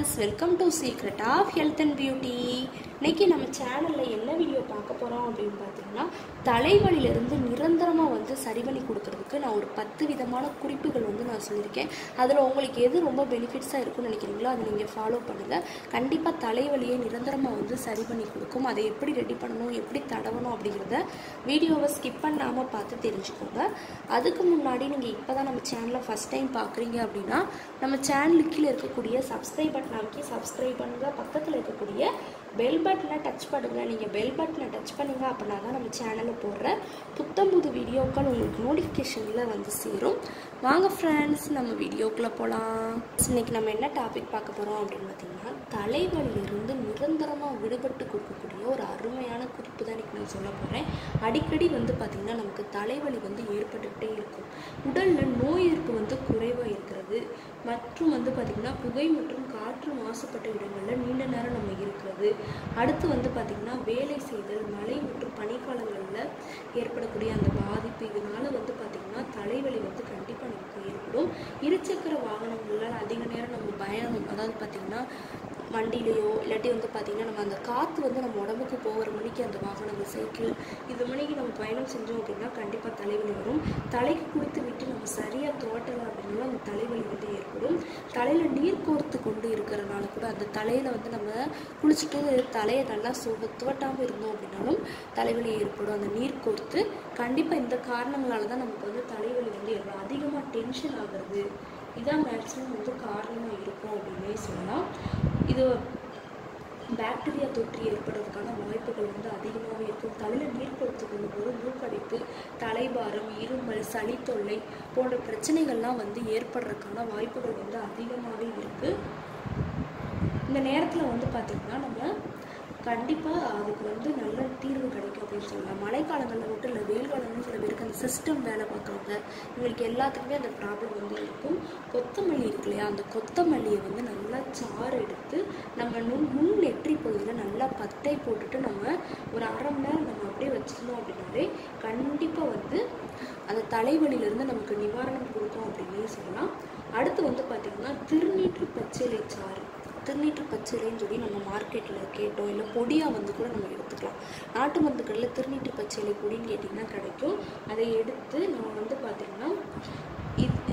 friends welcome to secret of health and beauty இன்னைக்கு நம்ம சேனலில் என்ன வீடியோ பார்க்க போகிறோம் அப்படின்னு பார்த்தீங்கன்னா தலைவலியிலிருந்து நிரந்தரமாக வந்து சரி பண்ணி கொடுக்கறதுக்கு நான் ஒரு பத்து விதமான குறிப்புகள் வந்து நான் சொல்லியிருக்கேன் அதில் உங்களுக்கு எது ரொம்ப பெனிஃபிட்ஸாக இருக்கும்னு நினைக்கிறீங்களோ அதை நீங்கள் ஃபாலோ பண்ணுங்கள் கண்டிப்பாக தலைவலியை நிரந்தரமாக வந்து சரி பண்ணி கொடுக்கும் அதை எப்படி ரெடி பண்ணணும் எப்படி தடவணும் அப்படிங்கிறத வீடியோவை ஸ்கிப் பண்ணாமல் பார்த்து தெரிஞ்சுக்கோங்க அதுக்கு முன்னாடி நீங்கள் இப்போ தான் நம்ம சேனலை ஃபஸ்ட் டைம் பார்க்குறீங்க அப்படின்னா நம்ம சேனலுக்கு கீழே இருக்கக்கூடிய சப்ஸ்கிரைப் பட்டன் அமைக்கி சப்ஸ்கிரைப் பண்ணுங்கள் பக்கத்தில் இருக்கக்கூடிய பெல் பட்டனை டச் பண்ணுங்கள் நீங்கள் பெல் பட்டனை டச் பண்ணீங்க அப்படின்னா தான் நம்ம சேனலில் போடுற புத்தம் புது வீடியோக்கள் உங்களுக்கு நோட்டிஃபிகேஷனில் வந்து சேரும் வாங்க ஃப்ரெண்ட்ஸ் நம்ம வீடியோக்குள்ளே போகலாம் இன்னைக்கு நம்ம என்ன டாபிக் பார்க்க போகிறோம் அப்படின்னு பார்த்தீங்கன்னா தலைவலியிலிருந்து நிரந்தரமாக விடுபட்டு கொடுக்கக்கூடிய ஒரு அருமையான குறிப்பு தான் இன்றைக்கி நான் சொல்ல போகிறேன் அடிக்கடி வந்து பார்த்திங்கன்னா நமக்கு தலைவலி வந்து ஏற்பட்டுக்கிட்டே இருக்கும் உடலில் நோய் எதிர்ப்பு வந்து குறைவாக இருக்கிறது மற்றும் வந்து பார்த்திங்கன்னா புகை மற்றும் காற்று மாசுபட்ட இடங்களில் நீண்ட நேரம் நம்ம இருக்கிறது அடுத்து வந்து பார்த்திங்கன்னா வேலை செய்தல் மழை மற்றும் பனிக்காலங்களில் ஏற்படக்கூடிய அந்த பாதிப்பு இதனால் வந்து பார்த்திங்கன்னா தலைவலி வந்து கண்டிப்பாக நமக்கு ஏற்படும் இருசக்கர வாகனங்களால் அதிக நேரம் நம்ம பயணம் அதாவது பார்த்திங்கன்னா வண்டியிலையோ இல்லாட்டி வந்து பார்த்திங்கன்னா நம்ம அந்த காற்று வந்து நம்ம உடம்புக்கு போகிற மணிக்கு அந்த வாகனங்கள் சைக்கிள் இது மணிக்கு நம்ம பயணம் செஞ்சோம் அப்படின்னா கண்டிப்பாக தலைவலி வரும் தலைக்கு குடித்து விட்டு நம்ம சரியாக தோட்டலை அப்படின்னாலும் அந்த தலைவலி வந்து ஏற்படும் தலையில் நீர் கோர்த்து கொண்டு இருக்கிறனால கூட அந்த தலையில் வந்து நம்ம குளிச்சுட்டு தலையை நல்லா சுக துவட்டாமல் இருந்தோம் அப்படின்னாலும் தலைவலி ஏற்படும் அந்த நீர் கோர்த்து கண்டிப்பாக இந்த காரணங்களால தான் நமக்கு வந்து தலைவலி வந்து ஏற்படும் அதிகமாக டென்ஷன் ஆகிறது இதான் மேக்ஸிமம் வந்து காரணமாக இருக்கும் அப்படின்னே சொல்லலாம் இது பாக்டீரியா தொற்று ஏற்படுறதுக்கான வாய்ப்புகள் வந்து அதிகமாகவே இருக்கும் தலையில் நீர் கொடுத்து கொள்ளும்போது மூக்கடைப்பு தலைபாரம் இருமல் சளி தொல்லை போன்ற பிரச்சனைகள்லாம் வந்து ஏற்படுறதுக்கான வாய்ப்புகள் வந்து அதிகமாகவே இருக்குது இந்த நேரத்தில் வந்து பார்த்திங்கன்னா நம்ம கண்டிப்பாக அதுக்கு வந்து நல்ல தீர்வு கிடைக்கும் அப்படின்னு சொல்லலாம் மழைக்காலங்களில் மட்டும் இல்லை வெயில் காலங்களும் சில பேருக்கு அந்த சிஸ்டம் வேலை பார்க்குறவங்க இவங்களுக்கு எல்லாத்துக்குமே அந்த ப்ராப்ளம் வந்து இருக்கும் கொத்தமல்லி இருக்கு இல்லையா அந்த கொத்தமல்லியை வந்து நல்லா சாறு எடுத்து நம்ம நுண் முன் நெற்றி பகுதியில் நல்லா பட்டை போட்டுட்டு நம்ம ஒரு அரை மணி நேரம் நம்ம அப்படியே வச்சுருந்தோம் அப்படின்னாலே கண்டிப்பாக வந்து அந்த தலைவலியிலேருந்து நமக்கு நிவாரணம் கொடுக்கும் அப்படின்னே சொல்லலாம் அடுத்து வந்து பார்த்திங்கன்னா திருநீற்று பச்சிலை சாறு திருநீற்று பச்சிலைன்னு சொல்லி நம்ம மார்க்கெட்டில் கேட்டோம் இல்லை பொடியாக வந்து கூட நம்ம எடுத்துக்கலாம் நாட்டு மருந்துகளில் திருநீற்று பச்சிலை பொடின்னு கேட்டிங்கன்னா கிடைக்கும் அதை எடுத்து நம்ம வந்து பார்த்திங்கன்னா இது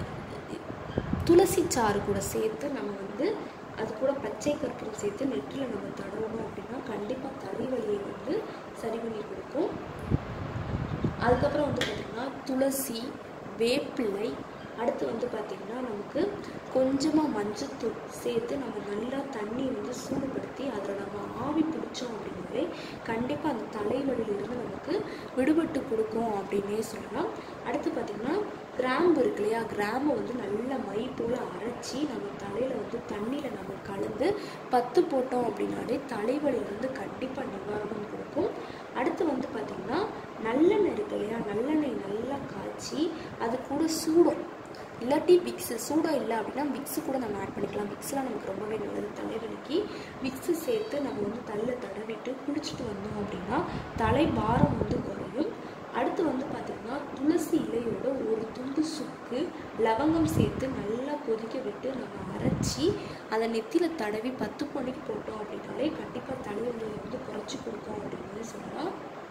துளசி சாறு கூட சேர்த்து நம்ம வந்து அது கூட பச்சை கற்பூரம் சேர்த்து நெற்றில் நம்ம தடவணும் அப்படின்னா கண்டிப்பாக தலைவலியை வந்து சரி பண்ணி கொடுக்கும் அதுக்கப்புறம் வந்து பார்த்திங்கன்னா துளசி வேப்பிலை அடுத்து வந்து பார்த்திங்கன்னா நமக்கு கொஞ்சமாக மஞ்சத்தூள் சேர்த்து நம்ம நல்லா தண்ணி வந்து சூடுபடுத்தி அதில் நம்ம ஆவி பிடிச்சோம் அப்படின்னாலே கண்டிப்பாக அந்த தலைவலியிலிருந்து நமக்கு விடுபட்டு கொடுக்கும் அப்படின்னே சொல்லலாம் அடுத்து பார்த்திங்கன்னா கிராம்பு இருக்கு இல்லையா கிராம்பை வந்து நல்ல மை போல் அரைச்சி நம்ம தலையில் வந்து தண்ணியில் நம்ம கலந்து பத்து போட்டோம் அப்படின்னாலே தலைவலியிலிருந்து கண்டிப்பாக நிவாரணம் கொடுக்கும் அடுத்து வந்து பார்த்திங்கன்னா நல்லெண்ணெய் இருக்கு இல்லையா நல்லெண்ணெய் நல்லா காய்ச்சி அது கூட சூடும் இல்லாட்டி விக்ஸு சூடாக இல்லை அப்படின்னா விக்ஸு கூட நம்ம ஆட் பண்ணிக்கலாம் விக்ஸ்லாம் நமக்கு ரொம்பவே நல்லது தலைவலிக்கு விக்ஸு சேர்த்து நம்ம வந்து தலையில் தடவிட்டு குளிச்சுட்டு வந்தோம் அப்படின்னா தலை பாரம் வந்து குறையும் அடுத்து வந்து பார்த்திங்கன்னா துளசி இலையோட ஒரு துண்டு சுக்கு லவங்கம் சேர்த்து நல்லா கொதிக்க விட்டு நம்ம அரைச்சி அதை நெத்தியில் தடவி பத்து மணிக்கு போட்டோம் அப்படின்னாலே கண்டிப்பாக தலைவலியை வந்து குறைச்சி கொடுக்கும் அப்படின்னு சொல்லலாம்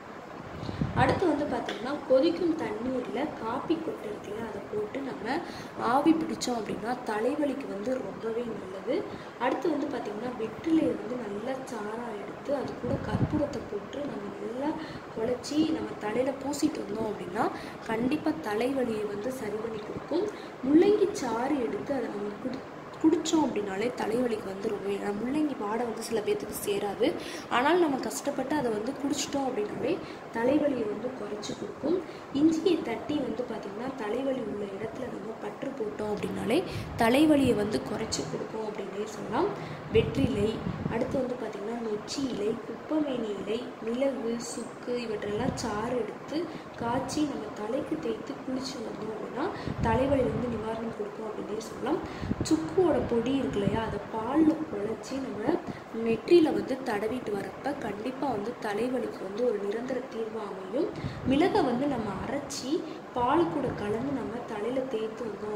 அடுத்து வந்து பார்த்திங்கன்னா கொதிக்கும் தண்ணீரில் காப்பி கொட்டை இருக்குல்ல அதை போட்டு நம்ம ஆவி பிடிச்சோம் அப்படின்னா தலைவலிக்கு வந்து ரொம்பவே நல்லது அடுத்து வந்து பார்த்திங்கன்னா வெற்றிலையை வந்து நல்லா சாராக எடுத்து அது கூட கற்பூரத்தை போட்டு நம்ம நல்லா குழச்சி நம்ம தலையில் பூசிட்டு வந்தோம் அப்படின்னா கண்டிப்பாக தலைவலியை வந்து சரி பண்ணி கொடுக்கும் முள்ளங்கி சாறு எடுத்து அதை நம்ம குடி குடித்தோம் அப்படின்னாலே தலைவலிக்கு வந்து ரொம்ப முள்ளங்கி வாடை வந்து சில பேர்த்துக்கு சேராது ஆனால் நம்ம கஷ்டப்பட்டு அதை வந்து குடிச்சிட்டோம் அப்படின்னாலே தலைவலியை வந்து குறைச்சி கொடுக்கும் இஞ்சியை தட்டி வந்து பார்த்திங்கன்னா தலைவலி உள்ள இடத்துல நம்ம பற்று போட்டோம் அப்படின்னாலே தலைவலியை வந்து குறைச்சி கொடுக்கும் அப்படின்னே சொல்லலாம் வெற்றிலை அடுத்து வந்து பார்த்திங்கன்னா நொச்சி இலை குப்பமேனி இலை மிளகு சுக்கு இவற்றெல்லாம் சாறு எடுத்து காய்ச்சி நம்ம தலைக்கு தேய்த்து குளிச்சு வந்தோம் அப்படின்னா தலைவலி வந்து நிவாரணம் கொடுக்கும் அப்படின்னே சொல்லலாம் சுக்குவோட பொடி இருக்கு இல்லையா அதை பாலில் குழச்சி நம்ம நெற்றியில் வந்து தடவிட்டு வரப்ப கண்டிப்பாக வந்து தலைவலிக்கு வந்து ஒரு நிரந்தர தீர்வு அமையும் மிளகை வந்து நம்ம அரைச்சி பால் கூட கலந்து நம்ம தலையில் தேய்த்து வந்தோம் அப்படின்னா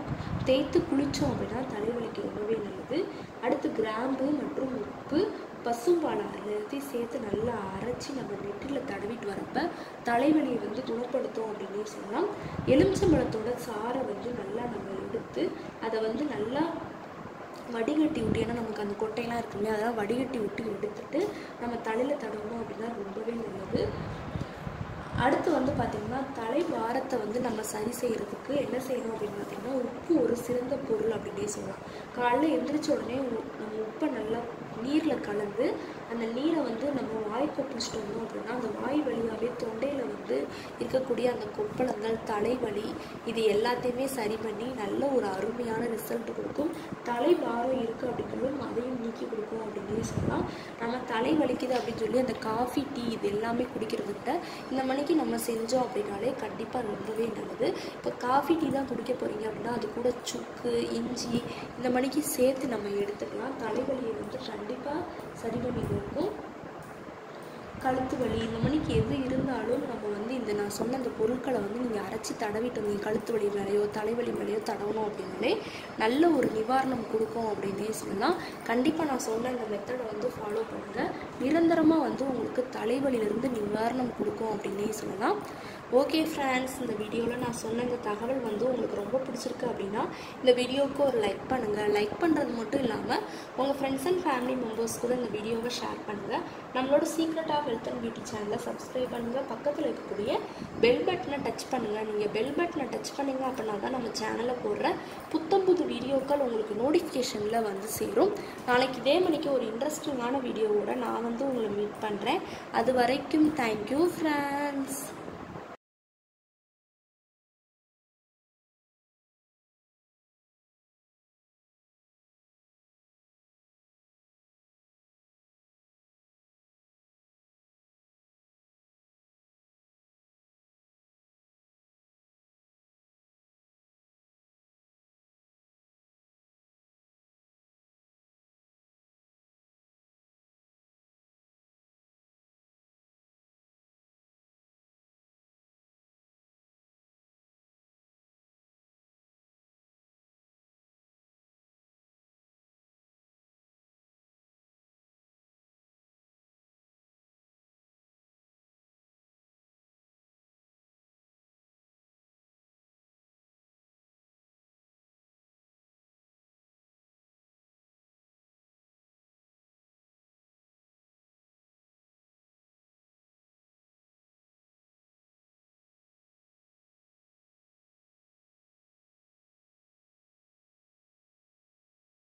தேய்த்து குளித்தோம் அப்படின்னா தலைவலிக்கு ரொம்பவே நல்லது அடுத்து கிராம்பு மற்றும் உப்பு பசும்பால் எல்லாத்தையும் சேர்த்து நல்லா அரைச்சி நம்ம நெற்றியில் தடவிட்டு வரப்ப தலைவலியை வந்து குணப்படுத்தும் அப்படின்னே சொல்லலாம் எலுமிச்சம்பழத்தோட சாறை வந்து நல்லா நம்ம எடுத்து அதை வந்து நல்லா வடிகட்டி விட்டு ஏன்னா நமக்கு அந்த கொட்டையெல்லாம் இருக்கு இல்லையா அதெல்லாம் வடிகட்டி விட்டு எடுத்துட்டு நம்ம தலையில் தடவணும் அப்படின்னா ரொம்பவே நல்லது அடுத்து வந்து பார்த்திங்கன்னா தலை வாரத்தை வந்து நம்ம சரி செய்கிறதுக்கு என்ன செய்யணும் அப்படின்னு பார்த்தீங்கன்னா உப்பு ஒரு சிறந்த பொருள் அப்படின்னே சொல்லலாம் காலைல எந்திரிச்ச உடனே உ- நம்ம உப்பை நல்லா நீரில் கலந்து அந்த நீரை வந்து நம்ம வாய் கொப்பிச்சிட்டு வந்தோம் அப்படின்னா அந்த வாய் வழியாகவே தொண்டையில் வந்து இருக்கக்கூடிய அந்த கொப்பளங்கள் தலைவலி இது எல்லாத்தையுமே சரி பண்ணி நல்ல ஒரு அருமையான ரிசல்ட் கொடுக்கும் தலை பாரம் இருக்குது அப்படின்னாலும் அதையும் நீக்கி கொடுக்கும் அப்படின்னே சொல்லலாம் நம்ம தலை வலிக்குது அப்படின்னு சொல்லி அந்த காஃபி டீ இது எல்லாமே குடிக்கிறத விட இந்த மணிக்கு நம்ம செஞ்சோம் அப்படின்னாலே கண்டிப்பாக ரொம்பவே நல்லது இப்போ காஃபி டீ தான் குடிக்க போகிறீங்க அப்படின்னா அது கூட சுக்கு இஞ்சி இந்த மணிக்கு சேர்த்து நம்ம எடுத்துக்கலாம் தலைவலியை வந்து கண்டிப்பாக சரி பண்ணி கொடுக்கும் கழுத்து வலி இந்த மணிக்கு எது இருந்தாலும் நம்ம வந்து இந்த நான் சொன்ன அந்த பொருட்களை வந்து நீங்கள் அரைச்சி தடவிட்டு வந்தீங்க கழுத்து வலி மேலேயோ தலைவலி மேலேயோ தடவணும் அப்படின்னாலே நல்ல ஒரு நிவாரணம் கொடுக்கும் அப்படின்னே சொல்லலாம் கண்டிப்பாக நான் சொன்ன இந்த மெத்தடை வந்து ஃபாலோ பண்ணுங்கள் நிரந்தரமாக வந்து உங்களுக்கு தலைவலியிலிருந்து நிவாரணம் கொடுக்கும் அப்படின்னே சொல்லலாம் ஓகே ஃப்ரெண்ட்ஸ் இந்த வீடியோவில் நான் சொன்ன இந்த தகவல் வந்து உங்களுக்கு ரொம்ப பிடிச்சிருக்கு அப்படின்னா இந்த வீடியோவுக்கு ஒரு லைக் பண்ணுங்கள் லைக் பண்ணுறது மட்டும் இல்லாமல் உங்கள் ஃப்ரெண்ட்ஸ் அண்ட் ஃபேமிலி மெம்பர்ஸ் கூட இந்த வீடியோவை ஷேர் பண்ணுங்கள் நம்மளோட secret of health and beauty சேனலை சப்ஸ்கிரைப் பண்ணுங்கள் பக்கத்தில் இருக்கக்கூடிய பெல் பட்டனை டச் பண்ணுங்கள் நீங்கள் பெல் பட்டனை டச் பண்ணீங்க அப்படின்னா தான் நம்ம சேனலில் போடுற புத்தம் புது வீடியோக்கள் உங்களுக்கு நோட்டிஃபிகேஷனில் வந்து சேரும் நாளைக்கு இதே மணிக்கு ஒரு இன்ட்ரெஸ்டிங்கான வீடியோவோட நான் வந்து உங்களை மீட் பண்ணுறேன் அது வரைக்கும் தேங்க்யூ ஃப்ரெண்ட்ஸ்